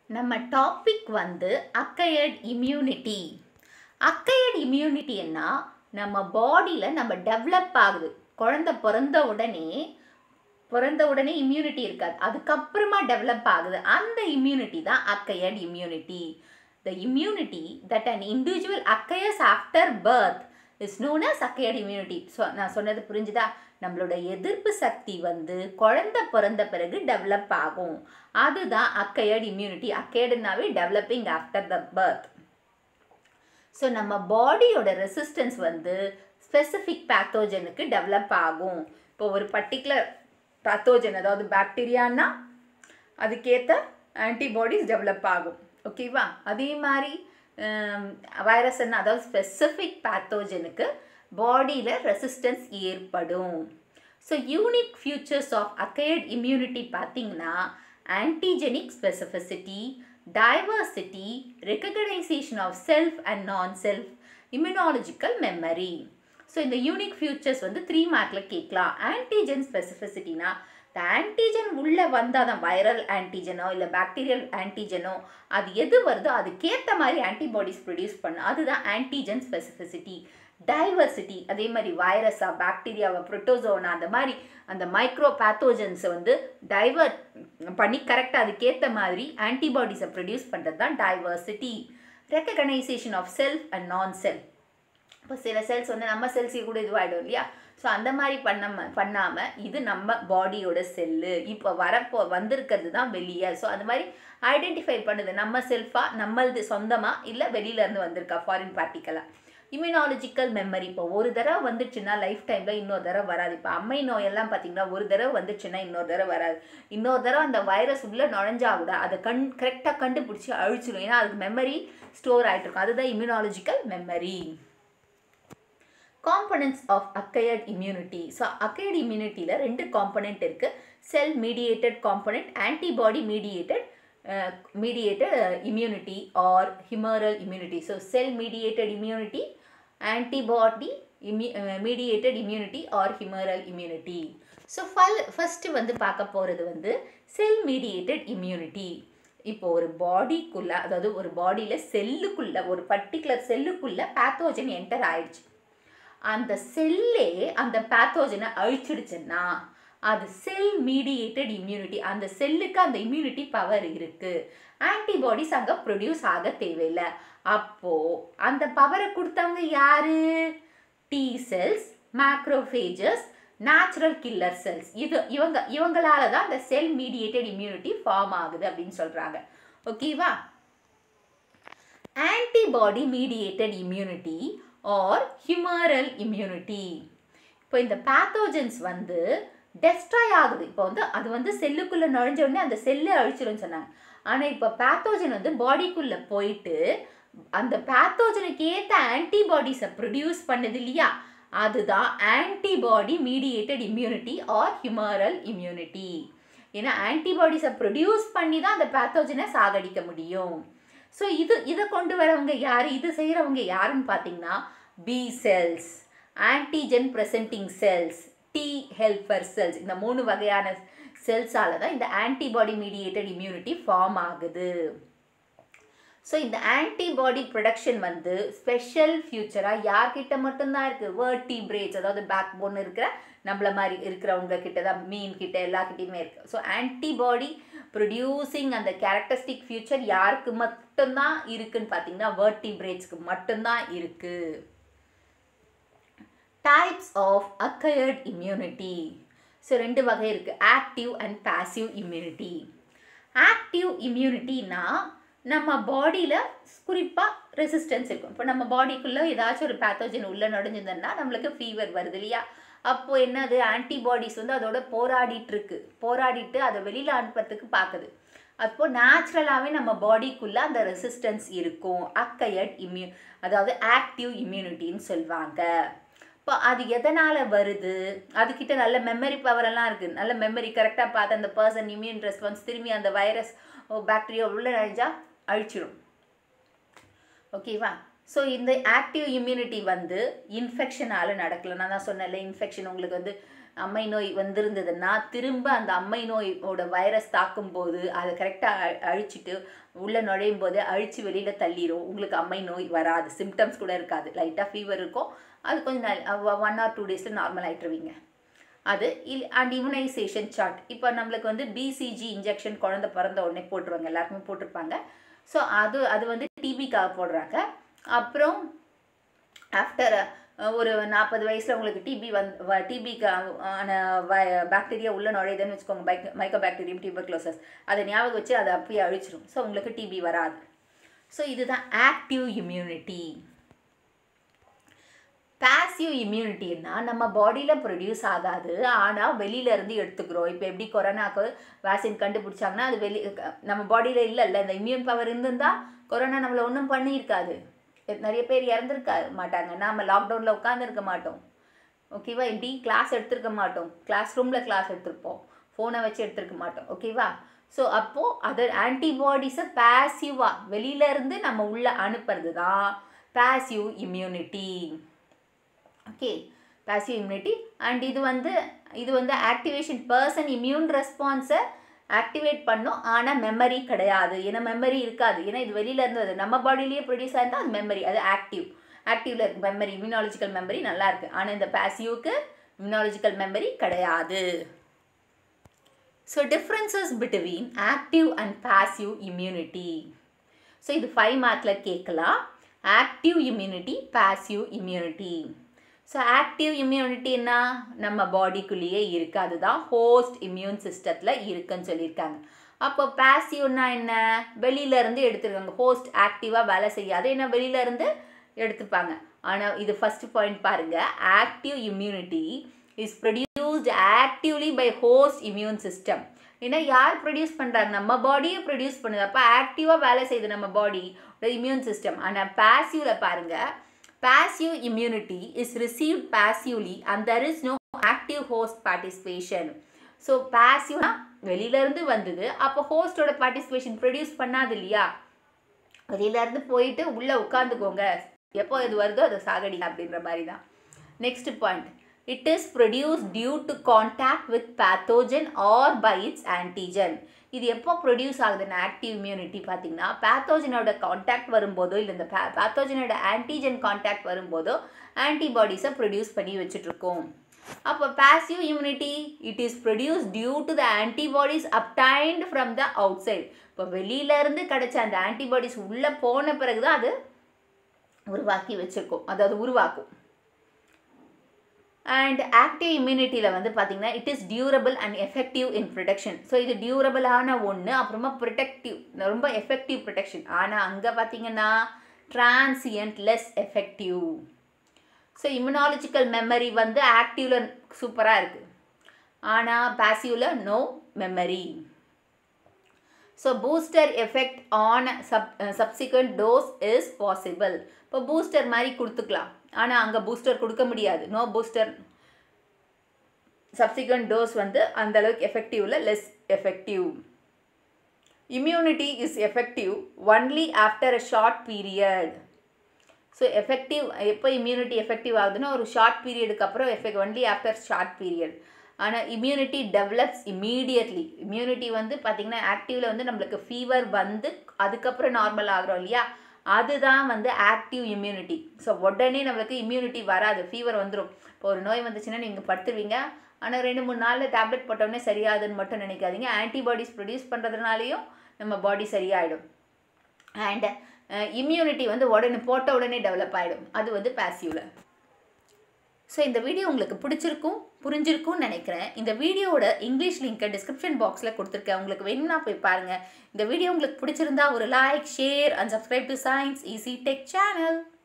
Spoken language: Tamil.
நம்ம டாபிக் வந்து அக்கையர்ட் இம்யூனிட்டி அக்கையர்ட் இம்யூனிட்டின்னா நம்ம பாடியில் நம்ம டெவலப் ஆகுது குழந்தை பிறந்த உடனே பிறந்த உடனே இம்யூனிட்டி இருக்காது அதுக்கப்புறமா டெவலப் ஆகுது அந்த இம்யூனிட்டி தான் acquired immunity the immunity that an individual acquires after birth is known as acquired immunity so நான் சொன்னது புரிஞ்சுதா நம்மளோட எதிர்ப்பு சக்தி வந்து குழந்தை பிறந்த பிறகு டெவலப் ஆகும் அதுதான் அக்கையர்ட் இம்யூனிட்டி அக்கையர்டுனாவே developing after the birth so நம்ம பாடியோட ரெசிஸ்டன்ஸ் வந்து ஸ்பெசிஃபிக் பேத்தோஜனுக்கு டெவலப் ஆகும் இப்போ ஒரு பர்டிகுலர் பேத்தோஜன் அதாவது பாக்டீரியான்னா அதுக்கேற்ற ஆன்டிபாடிஸ் டெவலப் ஆகும் ஓகேவா அதே மாதிரி வைரஸ்ன்னா அதாவது ஸ்பெசிஃபிக் பேத்தோஜனுக்கு பாடியில் ரெசிஸ்டன்ஸ் ஏற்படும் so unique features of acquired immunity பார்த்தீங்கன்னா antigenic specificity diversity recognition of self and non self immunological memory so இந்த யூனிக் ஃபியூச்சர்ஸ் வந்து த்ரீ மார்க்கில் கேட்கலாம் ஆன்டிஜென் ஸ்பெசிஃபிசிட்டினா இந்த ஆன்டிஜன் உள்ளே வந்தால் தான் வைரல் ஆன்டிஜனோ இல்லை பாக்டீரியல் ஆன்டிஜனோ அது எது வருதோ அதுக்கேற்ற மாதிரி ஆன்டிபாடிஸ் ப்ரொடியூஸ் பண்ணும் அதுதான் ஆன்டிஜன் ஸ்பெசிஃபிசிட்டி டைவர்சிட்டி அதே மாதிரி வைரஸா பாக்டீரியாவா ப்ரோட்டோசோனா அந்த மாதிரி அந்த மைக்ரோ பேத்தோஜன்ஸை வந்து டைவர்ட் பண்ணி கரெக்டாக அதுக்கேற்ற மாதிரி ஆன்டிபாடிஸை ப்ரொடியூஸ் பண்ணுறது தான் diversity recognition of self and non self இப்போ சில செல்ஸ் வந்து நம்ம செல்ஸே கூட இதுவாகிடும் இல்லையா ஸோ அந்த மாதிரி பண்ணாம பண்ணாமல் இது நம்ம பாடியோட செல்லு இப்போ வரப்போ வந்திருக்கிறது தான் வெளியே ஸோ அந்த மாதிரி ஐடென்டிஃபை பண்ணுது நம்ம செல்ஃபாக நம்மளது சொந்தமாக இல்லை வெளியிலேருந்து வந்திருக்கா ஃபாரின் பார்ட்டிக்கலாக இம்யூனாலஜிக்கல் மெமரி இப்போ ஒரு தடவை வந்துச்சுன்னா லைஃப் டைமில் இன்னொரு தடவை வராது இப்போ அம்மை நோயெல்லாம் பார்த்தீங்கன்னா ஒரு தடவை வந்துச்சுன்னா இன்னொரு தடவை வராது இன்னொரு தடவை அந்த வைரஸ் உள்ளே நுழைஞ்சா கூட அதை கண் கரெக்டாக கண்டுபிடிச்சி அழிச்சிடும் ஏன்னா அதுக்கு மெமரி ஸ்டோர் ஆகிட்டு இருக்கும் அதுதான் immunological memory components of acquired immunity so acquired இம்யூனிட்டியில் ரெண்டு காம்பனண்ட் இருக்குது cell mediated component antibody mediated mediated immunity or humoral immunity so cell mediated immunity antibody இம்யூ mediated immunity or humoral immunity so ஃபல் ஃபஸ்ட்டு வந்து பார்க்க போகிறது வந்து செல் மீடியேட்டட் இம்யூனிட்டி இப்போ ஒரு பாடிக்குள்ளே அதாவது ஒரு பாடியில் செல்லுக்குள்ளே ஒரு பர்டிகுலர் செல்லுக்குள்ளே பேத்தோஜன் என்டர் ஆயிடுச்சு அந்த செல்லே அந்த பேத்தோஜனை அழிச்சிடுச்சுன்னா அது செல் மீடியேட்டட் இம்யூனிட்டி அந்த செல்லுக்கு அந்த இம்யூனிட்டி பவர் இருக்குது ஆன்டிபாடிஸ் அங்கே ப்ரொடியூஸ் ஆக தேவையில்லை அப்போது அந்த பவரை கொடுத்தவங்க யாரு T cells macrophages natural killer cells இது இவங்க இவங்களால தான் அந்த செல் மீடியேட்டட் இம்யூனிட்டி ஃபார்ம் ஆகுது அப்படின்னு சொல்கிறாங்க ஓகேவா antibody mediated immunity or humoral immunity இப்போ இந்த பேத்தோஜன்ஸ் வந்து டெஸ்ட்ராய் ஆகுது இப்போ வந்து அது வந்து செல்லுக்குள்ளே நுழைஞ்ச உடனே அந்த செல்லை அழிச்சிடும்னு சொன்னாங்க ஆனால் இப்போ பேத்தோஜன் வந்து பாடிக்குள்ளே போயிட்டு அந்த பேத்தோஜனுக்கு ஏற்ற ஆன்டிபாடிஸை ப்ரொடியூஸ் பண்ணுது இல்லையா அதுதான் antibody mediated immunity or humoral immunity ஏன்னா ஆன்டிபாடிஸை ப்ரொடியூஸ் பண்ணி தான் அந்த பேத்தோஜனை சாகடிக்க முடியும் ஸோ இது இதை கொண்டு வரவங்க யார் இது செய்கிறவங்க யாருன்னு பார்த்தீங்கன்னா B cells antigen presenting cells T helper cells இந்த மூணு வகையான செல்ஸால் தான் இந்த ஆன்டிபாடி மீடியேட்டட் இம்யூனிட்டி ஃபார்ம் ஆகுது ஸோ இந்த ஆன்டிபாடி ப்ரொடக்ஷன் வந்து ஸ்பெஷல் ஃபியூச்சராக யார்கிட்ட மட்டும்தான் இருக்குது வேர்டிபிரேட்ஸ் அதாவது பேக் போன் இருக்கிற நம்மள மாதிரி இருக்கிறவங்க கிட்ட தான் மீன் கிட்ட எல்லாக்கிட்டையுமே இருக்குது ஸோ ஆன்டிபாடி ப்ரொடியூசிங் அந்த கேரக்டரிஸ்டிக் ஃபியூச்சர் யாருக்கு மட்டும்தான் இருக்குன்னு பார்த்தீங்கன்னா வேர்டிபிரேட்ஸ்க்கு மட்டும்தான் இருக்குது types of acquired immunity so ரெண்டு வகை இருக்குது active and passive immunity active இம்யூனிட்டினா நம்ம பாடியில் குறிப்பாக ரெசிஸ்டன்ஸ் இருக்கும் இப்போ நம்ம பாடிக்குள்ளே ஏதாச்சும் ஒரு பேத்தோஜன் உள்ளே நுழைஞ்சதுன்னா நம்மளுக்கு ஃபீவர் வருது இல்லையா அப்போது என்னது ஆன்டிபாடிஸ் வந்து அதோட போராடிட்டு இருக்கு போராடிட்டு அதை வெளியில் அனுப்புறதுக்கு பார்க்குது அப்போது நேச்சுரலாகவே நம்ம பாடிக்குள்ளே அந்த ரெசிஸ்டன்ஸ் இருக்கும் அக்கையட் இம்யூ அதாவது ஆக்டிவ் இம்யூனிட்டின்னு சொல்லுவாங்க இப்போ அது எதனால் வருது அதுக்கிட்ட நல்ல மெமரி பவரெல்லாம் இருக்குது நல்ல மெமரி கரெக்டாக பார்த்து அந்த பர்சன் இம்யூன் ரெஸ்பான்ஸ் திரும்பி அந்த வைரஸ் பாக்டீரியா உள்ளே நுழைஞ்சா அழிச்சிடும் ஓகேவா ஸோ இந்த ஆக்டிவ் இம்யூனிட்டி வந்து இன்ஃபெக்ஷனால் நடக்கல நான் தான் சொன்னேன்ல இன்ஃபெக்ஷன் உங்களுக்கு வந்து அம்மை நோய் வந்திருந்ததுன்னா திரும்ப அந்த அம்மை நோயோட வைரஸ் தாக்கும்போது அதை கரெக்டாக அழிச்சிட்டு உள்ளே நுழையும் போதே அழித்து வெளியில் தள்ளிடும் உங்களுக்கு அம்மை நோய் வராது சிம்டம்ஸ் கூட இருக்காது லைட்டாக ஃபீவர் இருக்கும் அது கொஞ்சம் ஒன் ஆர் டூ டேஸில் நார்மல் ஆகிட்டுருவீங்க அது இல் அண்ட் இம்யூனைசேஷன் சார்ட் இப்போ நம்மளுக்கு வந்து பிசிஜி இன்ஜெக்ஷன் குழந்தை பிறந்த உடனே போட்டுருவாங்க எல்லாருக்குமே போட்டிருப்பாங்க ஸோ அது அது வந்து டிபிக்காக போடுறாங்க அப்புறம் ஆஃப்டர் ஒரு நாற்பது வயசில் உங்களுக்கு டிபி வந் டிபிக்கு ஆன பாக்டீரியா உள்ள நுழையுதுன்னு வச்சுக்கோங்க பைக் மைக்கோ பாக்டீரியம் டியூபர்க்ளோசஸ் அதை ஞாபகம் வச்சு அதை அப்படியே அழிச்சிடும் ஸோ உங்களுக்கு டிபி வராது ஸோ இதுதான் ஆக்டிவ் இம்யூனிட்டி பாசிவ் இம்யூனிட்டின்னா நம்ம பாடியில் ப்ரொடியூஸ் ஆகாது ஆனால் வெளியிலேருந்து எடுத்துக்கிறோம் இப்போ எப்படி கொரோனாக்கு வேக்சின் கண்டுபிடிச்சாங்கன்னா அது வெளி நம்ம பாடியில் இல்லைல்ல இந்த இம்யூன் பவர் இருந்திருந்தால் கொரோனா நம்மளை ஒன்றும் பண்ணியிருக்காது நிறைய பேர் இறந்துருக்க மாட்டாங்க நாம் லாக்டவுனில் உட்காந்துருக்க மாட்டோம் ஓகேவா எப்படி கிளாஸ் எடுத்திருக்க மாட்டோம் கிளாஸ் ரூமில் கிளாஸ் எடுத்திருப்போம் ஃபோனை வச்சு எடுத்திருக்க மாட்டோம் ஓகேவா ஸோ அப்போது அது ஆன்டிபாடிஸை பேசிவாக வெளியிலேருந்து நம்ம உள்ளே அனுப்புறது தான் passive immunity okay passive immunity and இது வந்து இது வந்து ஆக்டிவேஷன் பர்சன் இம்யூன் ரெஸ்பான்ஸை ஆக்டிவேட் பண்ணும் ஆனால் மெமரி கிடையாது ஏன்னா மெமரி இருக்காது ஏன்னா இது வெளியில் இருந்தது நம்ம பாடியிலேயே ப்ரொடியூஸ் ஆயிருந்தால் அது மெமரி அது ஆக்டிவ் ஆக்டிவில் இருக்கு மெமரி இம்யூனாலஜிக்கல் மெமரி நல்லா இருக்குது ஆனால் இந்த பேசிவ்க்கு இம்யூனாலஜிக்கல் மெமரி கிடையாது so differences between active and passive immunity so இது ஃபைவ் மார்க்கில் கேட்கலாம் active immunity passive immunity so active இம்யூனிட்டின்னா நம்ம பாடிக்குள்ளேயே இருக்குது அதுதான் ஹோஸ்ட் இம்யூன் சிஸ்டத்தில் இருக்குன்னு சொல்லியிருக்காங்க அப்போ பாசிவ்னா என்ன வெளியிலேருந்து எடுத்துருக்காங்க ஹோஸ்ட் ஆக்டிவாக வேலை செய்யாது ஏன்னா வெளியிலேருந்து எடுத்துப்பாங்க ஆனால் இது ஃபஸ்ட் பாயிண்ட் பாருங்கள் active immunity is produced actively by host immune system ஏன்னா யார் ப்ரொடியூஸ் பண்ணுறாங்க நம்ம பாடியை ப்ரொடியூஸ் பண்ணுது அப்போ ஆக்டிவாக வேலை செய்யுது நம்ம பாடி இம்யூன் சிஸ்டம் ஆனால் பாசிவில் பாருங்கள் passive immunity is received passively and there is no active host participation so பாசிவ்னா வெளியிலேருந்து வந்தது அப்போ ஹோஸ்டோட பார்ட்டிசிபேஷன் ப்ரொடியூஸ் பண்ணாது இல்லையா வெளியிலேருந்து போயிட்டு உள்ளே உட்காந்துக்கோங்க எப்போ இது வருதோ அதை சாகடி அப்படின்ற மாதிரி தான் next point it is produce due to contact with pathogen or by its antigen இது எப்போ ப்ரொடியூஸ் ஆகுதுன்னு ஆக்டிவ் இம்யூனிட்டி பார்த்தீங்கன்னா பேத்தோஜனோட கான்டாக்ட் வரும்போதோ இல்லை இந்த பே பேத்தோஜனோட ஆன்டிஜன் கான்டாக்ட் வரும்போதோ ஆன்டிபாடிஸை ப்ரொடியூஸ் பண்ணி வச்சுட்ருக்கோம் அப்போ passive immunity it is produce due to the antibodies obtained from the outside இப்போ வெளியிலேருந்து கிடைச்ச அந்த ஆன்டிபாடிஸ் உள்ளே போன பிறகு தான் அது உருவாக்கி வச்சுருக்கோம் அதாவது உருவாக்கும் அண்ட் ஆக்டிவ் இம்யூனிட்டியில் வந்து பார்த்திங்கன்னா it is durable and effective in protection so இது டியூரபிளான ஒன்று அப்புறமா ப்ரொடெக்டிவ் ரொம்ப எஃபெக்டிவ் ப்ரொடெக்ஷன் ஆனால் அங்கே பார்த்தீங்கன்னா transient less effective so immunological memory வந்து ஆக்டிவில் சூப்பராக இருக்குது ஆனால் பாசிவில் no memory so booster effect on sub subsequent dose is possible இப்போ பூஸ்டர் மாதிரி கொடுத்துக்கலாம் ஆனால் அங்கே பூஸ்டர் கொடுக்க முடியாது நோ பூஸ்டர் சப்சிக்வெண்ட் டோஸ் வந்து அந்தளவுக்கு எஃபெக்டிவில் less effective immunity is effective only after a short period so effective எப்போ இம்யூனிட்டி எஃபெக்டிவ் ஆகுதுன்னா ஒரு ஷார்ட் பீரியடுக்கு அப்புறம் effect only after short period ஆனால் இம்யூனிட்டி டெவலப்ஸ் இம்மீடியட்லி இம்யூனிட்டி வந்து பார்த்திங்கன்னா ஆக்டிவில் வந்து நம்மளுக்கு ஃபீவர் வந்து அதுக்கப்புறம் நார்மல் ஆகிறோம் இல்லையா அதுதான் வந்து ஆக்டிவ் இம்யூனிட்டி ஸோ உடனே நம்மளுக்கு இம்யூனிட்டி வராது ஃபீவர் வந்துடும் இப்போ ஒரு நோய் வந்துச்சுன்னா நீங்கள் படுத்துருவீங்க ஆனால் ரெண்டு மூணு நாளில் டேப்லெட் போட்டோடனே சரியாகுதுன்னு மட்டும் நினைக்காதீங்க ஆன்டிபாடிஸ் ப்ரொடியூஸ் பண்ணுறதுனாலையும் நம்ம பாடி சரியாயிடும் அண்ட் இம்யூனிட்டி வந்து உடனே போட்ட உடனே டெவலப் ஆகிடும் அது வந்து பாசிவில் ஸோ இந்த வீடியோ உங்களுக்கு பிடிச்சிருக்கும் புரிஞ்சிருக்கும்னு நினைக்கிறேன் இந்த வீடியோவோட இங்கிலீஷ் லிங்க்கை டிஸ்கிரிப்ஷன் பாக்ஸில் கொடுத்துருக்கேன் உங்களுக்கு வேணும்னா போய் பாருங்கள் இந்த வீடியோ உங்களுக்கு பிடிச்சிருந்தா ஒரு like share and subscribe to Science Easy Tech channel